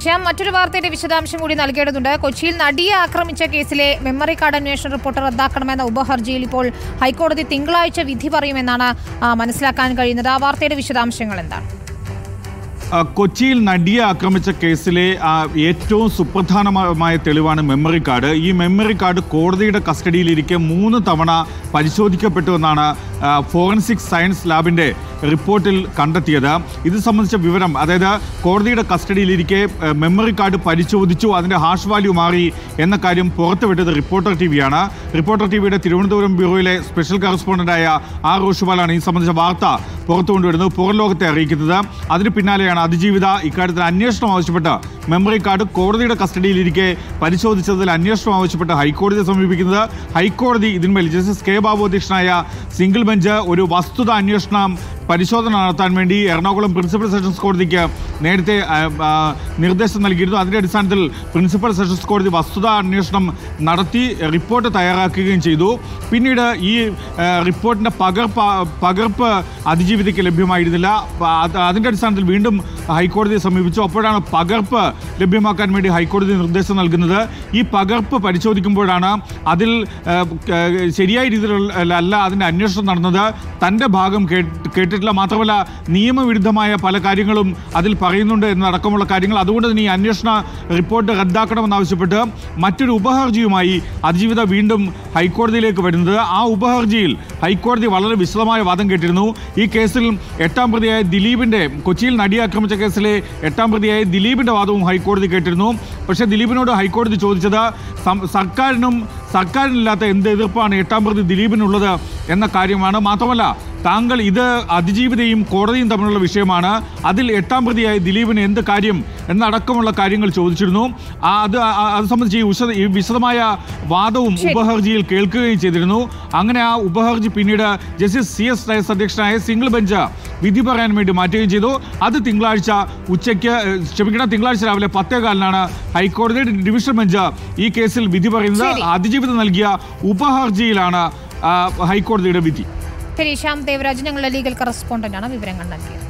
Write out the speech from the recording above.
ശ്യാം മറ്റൊരു വാർത്തയുടെ വിശദാംശം കൂടി നൽകേണ്ടതുണ്ട് കൊച്ചിയിൽ നടിയെ ആക്രമിച്ച കേസിലെ മെമ്മറി കാർഡ് അന്വേഷണ റിപ്പോർട്ട് റദ്ദാക്കണമെന്ന ഉപഹർജിയിൽ ഇപ്പോൾ ഹൈക്കോടതി തിങ്കളാഴ്ച വിധി പറയുമെന്നാണ് ആ, മനസ്സിലാക്കാൻ കഴിയുന്നത് ആ വാർത്തയുടെ വിശദാംശങ്ങൾ എന്താണ് ആ, കൊച്ചിയിൽ നടിയെ ആക്രമിച്ച കേസിലെ ആ, ഏറ്റവും സുപ്രധാനമായ തെളിവാണ് മെമ്മറി കാർഡ് ഈ മെമ്മറി കാർഡ് കോടതിയുടെ കസ്റ്റഡിയിലിരിക്കെ മൂന്ന് തവണ പരിശോധിക്കപ്പെട്ടുവെന്നാണ് ആ, ഫോറൻസിക് സയൻസ് ലാബിന്റെ റിപ്പോർട്ടിൽ കണ്ടെത്തിയത് ഇത് സംബന്ധിച്ച വിവരം അതായത് കോടതിയുടെ കസ്റ്റഡിയിലിരിക്കെ ആ, മെമ്മറി കാർഡ് പരിശോധിച്ചു അതിന്റെ ഹാഷ് വാല്യൂ മാറി എന്ന കാര്യം പുറത്തുവിട്ടത് റിപ്പോർട്ടർ ടി വിയാണ് റിപ്പോർട്ടർ ടി വിയുടെ തിരുവനന്തപുരം ബ്യൂറോയിലെ സ്പെഷ്യൽ കറസ്പോണ്ടന്റായ ആർ റോഷുപാലാണ് ഈ സംബന്ധിച്ച വാർത്ത പുറത്തു കൊണ്ടുവരുന്നത് പുറം ലോകത്തെ അറിയിക്കുന്നത് അതിന് പിന്നാലെയാണ് അതിജീവിത ഇക്കാര്യത്തിൽ അന്വേഷണം ആവശ്യപ്പെട്ട് മെമ്മറി കാർഡ് കോടതിയുടെ കസ്റ്റഡിയിലിരിക്കെ പരിശോധിച്ചതിൽ അന്വേഷണം ആവശ്യപ്പെട്ട് ഹൈക്കോടതിയെ സമീപിക്കുന്നത് ഹൈക്കോടതി ഇതിന്മേൽ ജസ്റ്റിസ് കെ ബാബു അധ്യക്ഷനായ സിംഗിൾ ബെഞ്ച് ഒരു വസ്തുത അന്വേഷണം പരിശോധന നടത്താൻ വേണ്ടി എറണാകുളം പ്രിൻസിപ്പൽ സെഷൻസ് കോടതിക്ക് നേരത്തെ ആ, ആ, നിർദ്ദേശം നൽകിയിരുന്നു അതിന്റെ അടിസ്ഥാനത്തിൽ പ്രിൻസിപ്പൽ സെഷൻസ് കോടതി വസ്തുതാ അന്വേഷണം നടത്തി റിപ്പോർട്ട് തയ്യാറാക്കുകയും ചെയ്തു പിന്നീട് ഈ ആ, റിപ്പോർട്ടിന്റെ പകർപ്പ് പകർപ്പ് അതിജീവിതയ്ക്ക് ലഭ്യമായിരുന്നില്ല പ- അത് അതിന്റെ അടിസ്ഥാനത്തിൽ വീണ്ടും ഹൈക്കോടതിയെ സമീപിച്ചു അപ്പോഴാണ് പകർപ്പ് ലഭ്യമാക്കാൻ വേണ്ടി ഹൈക്കോടതി നിർദ്ദേശം നൽകുന്നത് ഈ പകർപ്പ് പരിശോധിക്കുമ്പോഴാണ് അതിൽ ആ, ക- ശരിയായ രീതിയിലുള്ള അല്ല അതിന്റെ അന്വേഷണം നടന്നത് തന്റെ ഭാഗം കേട്ട് കേട്ടിട്ടില്ല മാത്രമല്ല നിയമവിരുദ്ധമായ പല കാര്യങ്ങളും അതിൽ പറയുന്നുണ്ട് എന്നടക്കമുള്ള കാര്യങ്ങൾ അതുകൊണ്ട് തന്നെ ഈ അന്വേഷണ റിപ്പോർട്ട് റദ്ദാക്കണമെന്നാവശ്യപ്പെട്ട് മറ്റൊരു ഉപഹർജിയുമായി അതിജീവിത വീണ്ടും ഹൈക്കോടതിയിലേക്ക് വരുന്നത് ആ ഉപഹർജിയിൽ ഹൈക്കോടതി വളരെ വിശദമായ വാദം കേട്ടിരുന്നു ഈ കേസിൽ എട്ടാം പ്രതിയായ ദിലീപിന്റെ കൊച്ചിയിൽ നടിയെ ആക്രമിച്ച കേസിലെ എട്ടാം പ്രതിയായ ദിലീപിന്റെ വാദവും ഹൈക്കോടതി കേട്ടിരുന്നു പക്ഷേ ദിലീപിനോട് ഹൈക്കോടതി ചോദിച്ചത് സം- സർക്കാരിനും സർക്കാരിനില്ലാത്ത എന്ത് എതിർപ്പാണ് എട്ടാം പ്രതി ദിലീപിനുള്ളത് എന്ന കാര്യമാണ് മാത്രമല്ല താങ്കൾ ഇത് അതിജീവിതയും കോടതിയും തമ്മിലുള്ള വിഷയമാണ് അതിൽ എട്ടാം പ്രതിയായ ദിലീപിന് എന്ത് കാര്യം എന്നടക്കമുള്ള കാര്യങ്ങൾ ചോദിച്ചിരുന്നു ആ, അത് ആ- അത് സംബന്ധിച്ച് ഈ വിശദ ഈ വിശദമായ വാദവും ശരി. ഉപഹർജിയിൽ കേൾക്കുകയും ചെയ്തിരുന്നു അങ്ങനെ ആ ഉപഹർജി പിന്നീട് ജസ്റ്റിസ് സി എസ് റൈസ് അധ്യക്ഷനായ സിംഗിൾ ബെഞ്ച് വിധി പറയാൻ വേണ്ടി മാറ്റുകയും ചെയ്തു അത് തിങ്കളാഴ്ച ഉച്ചയ്ക്ക് ഏഹ്, ക്ഷമിക്കണം തിങ്കളാഴ്ച രാവിലെ പത്തേകാലിനാണ് ഹൈക്കോടതിയുടെ ഡിവിഷൻ ബെഞ്ച് ഈ കേസിൽ വിധി പറയുന്നത് ശരി. അതിജീവിതം നൽകിയ ഉപഹർജിയിലാണ് ആ, ഹൈക്കോടതിയുടെ വിധി ശരി ശ്യാം ദേവരാജ് ഞങ്ങളുടെ ലീഗൽ കറസ്പോണ്ടന്റാണ് വിവരങ്ങൾ നൽകിയത്